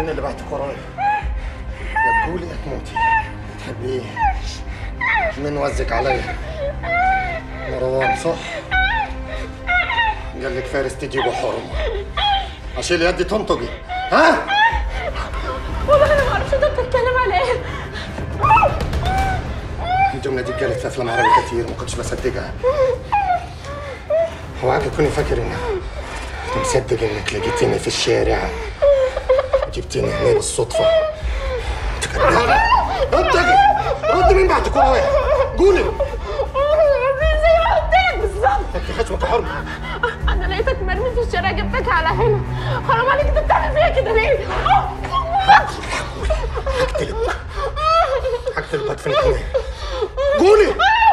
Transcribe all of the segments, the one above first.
مين اللي بعتك ورايا يا تقولي يا تموتي تحبي ايه مين وزك عليا مروان صح قال لك فارس تجيبه حرمه اشيل يدي تنطقي ها والله انا ما اعرفش انت بتتكلم على ايه الجمله دي قالت في افلام عربي كتير ما كنتش بصدقها اوعاك تكوني فاكر انك كنت مصدق انك لقيتيني في الشارع وجبتيني هنا بالصدفه انت كدابه ردي ردي مين بعتك ورايا قولي زي ما قلت لك بالظبط انت خشمك حرمه انا لقيتك مرمي في الشارع جبتك على هنا حرام عليك انت بتعمل فيا كده ليه هقتلك هقتلك هدفنك هنا قولي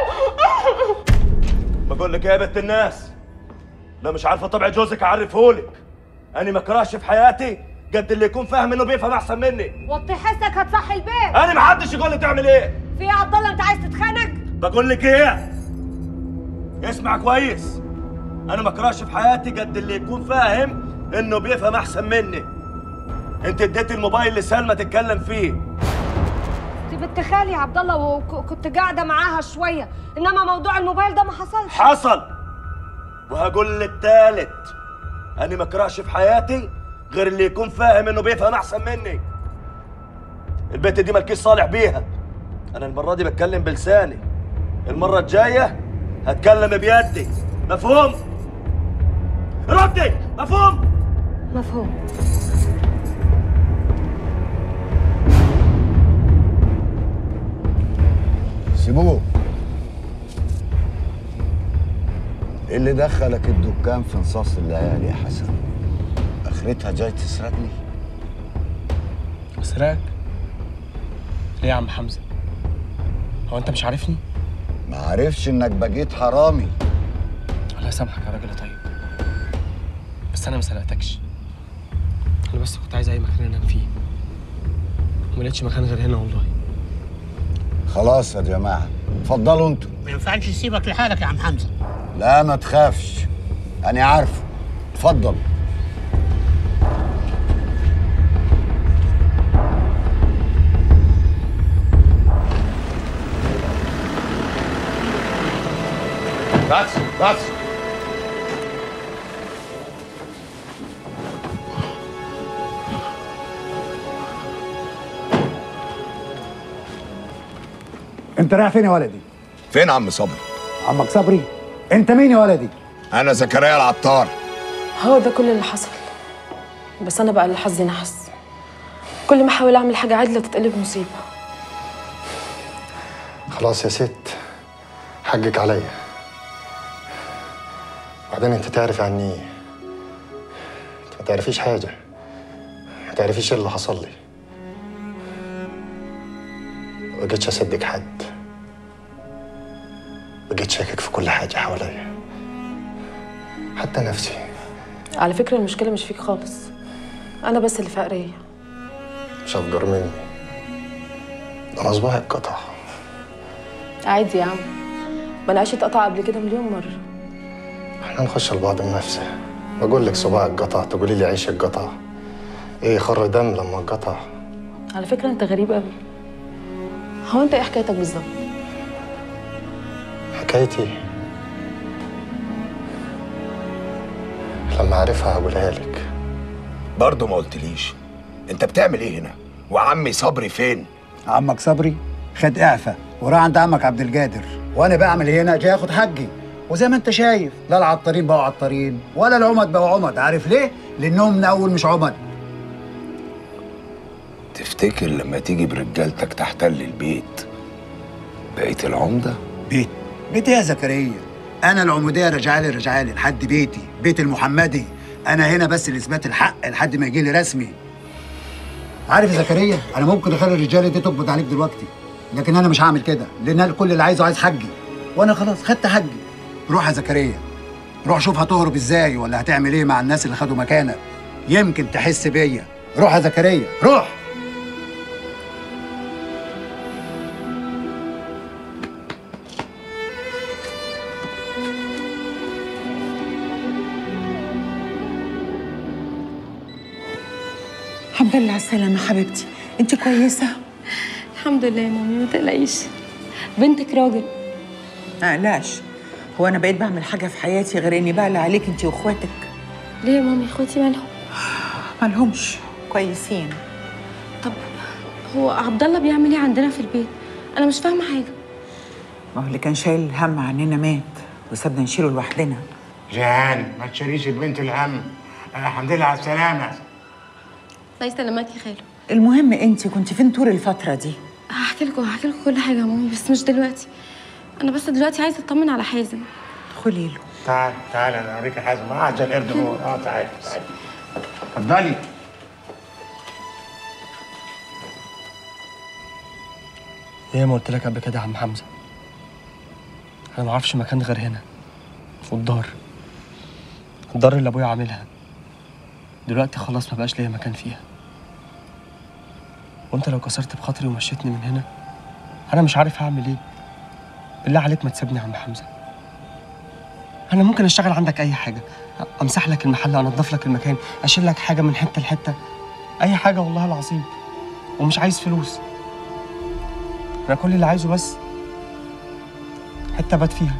بقول لك ايه يا بنت الناس لو مش عارفه طبع جوزك اعرفهولك انا ما اكرهش في حياتي قد اللي يكون فاهم انه بيفهم احسن مني وطي حسك هتصحي البيت انا ما حدش يقول لي تعمل ايه في ايه يا عبد الله انت عايز تتخانق بقول لك ايه اسمع كويس انا ما اكرهش في حياتي قد اللي يكون فاهم انه بيفهم احسن مني انت اديتي الموبايل لسلمى تتكلم فيه دي بنت خالي يا عبد الله وكنت قاعده معاها شويه انما موضوع الموبايل ده ما حصلش حصل وهقول للتالت انا ما اكرهش في حياتي غير اللي يكون فاهم انه بيفهم احسن مني البنت دي مالكيش صالح بيها انا المره دي بتكلم بلساني المره الجايه هتكلم بيدي مفهوم ردي مفهوم مفهوم سيبوه ايه اللي دخلك الدكان في نصاص الليالي يا حسن اخرتها جاي تسرقني اسراك ليه يا عم حمزه هو انت مش عارفني ما عرفش انك بقيت حرامي الله يسامحك يا راجل يا طيب بس انا ما سرقتكش انا بس كنت عايز اي مكان انام فيه وما لقيتش مكان غير هنا والله خلاص يا جماعه اتفضلوا انتوا ما ينفعش تسيبك لحالك يا عم حمزه لا ما تخافش انا عارفه اتفضل بس بس انت رايح فين يا ولدي؟ فين عم صبري عمك صبري انت مين يا ولدي؟ انا زكريا العطار هو ده كل اللي حصل بس انا بقى اللي حظي نحس كل ما احاول اعمل حاجه عادله تتقلب مصيبه خلاص يا ست حقك عليا بعدين انت تعرف عني ايه انت ما تعرفيش حاجه ما تعرفيش ايه اللي حصل لي ما بقيتش اصدق حد بقيت شاكك في كل حاجه حواليا حتى نفسي على فكره المشكله مش فيك خالص انا بس اللي فقريه مش افجر مني ده انا صباعي اتقطع عادي يا عم ما انا عشت قطع قبل كده مليون مره احنا نخش لبعض بنفسه بقول لك صباعك قطع تقولي لي عيشك قطع ايه خر دم لما اتقطع على فكره انت غريب قوي هو انت ايه حكايتك بالظبط حكايتي لما اعرفها هقولها لك برضه ما قلتليش انت بتعمل ايه هنا وعمي صبري فين عمك صبري خد اعفاء وراح عند عمك عبد القادر وانا بعمل هنا جاي اخد حقي وزي ما انت شايف لا العطارين بقوا عطارين ولا العمد بقوا عمد عارف ليه؟ لانهم من اول مش عمد تفتكر لما تيجي برجالتك تحتل البيت بقيت العمده بيت بيت إيه يا زكريا انا العموديه رجعالي رجعالي لحد بيتي بيت المحمدي انا هنا بس لاثبات الحق لحد ما يجي لي رسمي عارف يا زكريا انا ممكن اخلي الرجاله دي تقبض عليك دلوقتي لكن انا مش هعمل كده لان أنا كل اللي عايزه عايز حجي وانا خلاص خدت حجي روح يا زكريا روح شوف هتهرب ازاي ولا هتعمل ايه مع الناس اللي خدوا مكانك يمكن تحس بيا روح يا زكريا روح الحمد لله على السلامة حبيبتي انت كويسة؟ الحمد لله يا مامي ما تقلقيش بنتك راجل ما اقلقش هو انا بقيت بعمل حاجة في حياتي غير اني بقلق عليك انت واخواتك ليه يا مامي اخواتي مالهم مالهمش كويسين طب هو عبد الله بيعمل ايه عندنا في البيت انا مش فاهمه حاجه ما هو اللي كان شايل الهم عننا مات وسابنا نشيله لوحدنا جان ما تشريش البنت الهم الحمد لله على السلامة الله يسلمك يا خالو المهم انت كنت فين طول الفترة دي؟ هحكي لكم هحكي لكم كل حاجه يا مامي بس مش دلوقتي انا بس دلوقتي عايزه اطمن على حازم ادخلي له تعال تعال انا اوريك حازم اه زي القرد هو اه تعال تعال اتفضلي زي ما قلت لك قبل كده يا عم حمزه انا ما اعرفش مكان غير هنا في الدار الدار اللي ابويا عاملها دلوقتي خلاص ما بقاش ليا مكان فيها وانت لو كسرت بخاطري ومشيتني من هنا انا مش عارف هعمل ايه بالله عليك ما تسيبني يا عم حمزه انا ممكن اشتغل عندك اي حاجه امسح لك المحل انضف لك المكان اشيل لك حاجه من حته لحته اي حاجه والله العظيم ومش عايز فلوس انا كل اللي عايزه بس حته بات فيها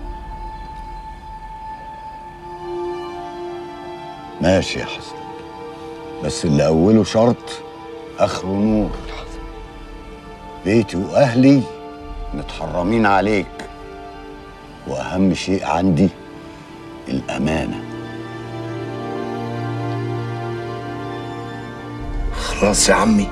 ماشي يا حسن بس اللي أوله شرط آخره نور بيتي وأهلي متحرمين عليك وأهم شيء عندي الأمانة خلاص يا عمي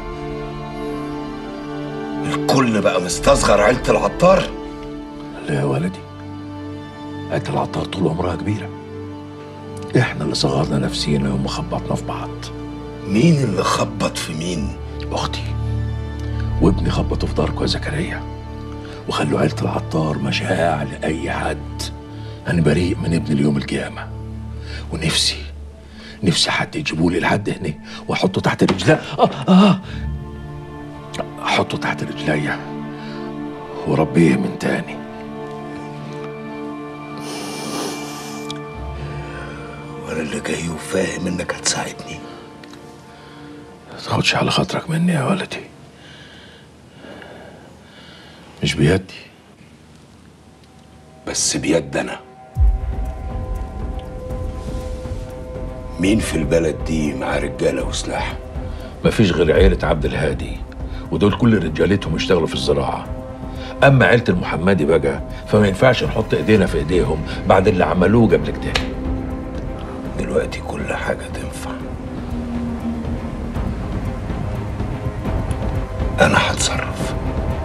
الكل بقى مستصغر عيلة العطار لا يا ولدي عيلة العطار طول عمرها كبيرة احنا اللي صغرنا نفسينا يوم ما خبطنا في بعض مين اللي خبط في مين؟ اختي وابني خبطوا في داركو يا زكريا وخلوا عيلة العطار مشاع لأي حد أنا بريء من ابن اليوم القيامة ونفسي نفسي حد يجيبولي لحد هنا واحطه تحت رجلي آه آه احطه تحت رجليا وربيه من تاني وانا اللي جاي وفاهم انك هتساعدني تاخدش على خاطرك مني يا ولدي مش بيدي بس بيد انا مين في البلد دي مع رجاله وسلاح مفيش غير عيلة عبد الهادي ودول كل رجالتهم يشتغلوا في الزراعة أما عيلة المحمدي بقى فما ينفعش نحط إيدينا في إيديهم بعد اللي عملوه قبل كده دلوقتي كل حاجه تنفع انا هتصرف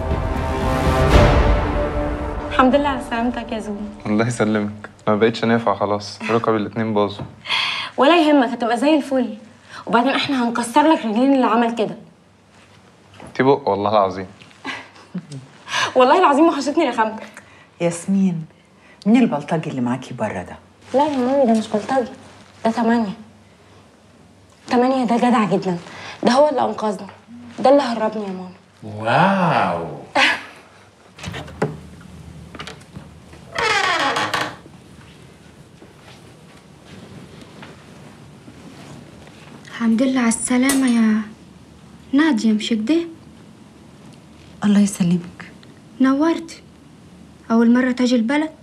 الحمد لله على سلامتك يا زوم الله يسلمك ما بقتش نافع خلاص ركب الاتنين باظوا ولا يهمك هتبقى زي الفل وبعدين احنا هنكسر لك رجلين اللي عمل كده تبق والله العظيم والله العظيم وحشتني رخامتك ياسمين مين البلطجي اللي معاكي بره ده؟ لا يا مامي ده مش بلطجي ده تمانية تمانية ده جدع جدا ده هو اللي انقذنا ده اللي هربني يا ماما واو الحمد لله على السلامة يا نادية مش كده؟ الله يسلمك نورت أول مرة تجي البلد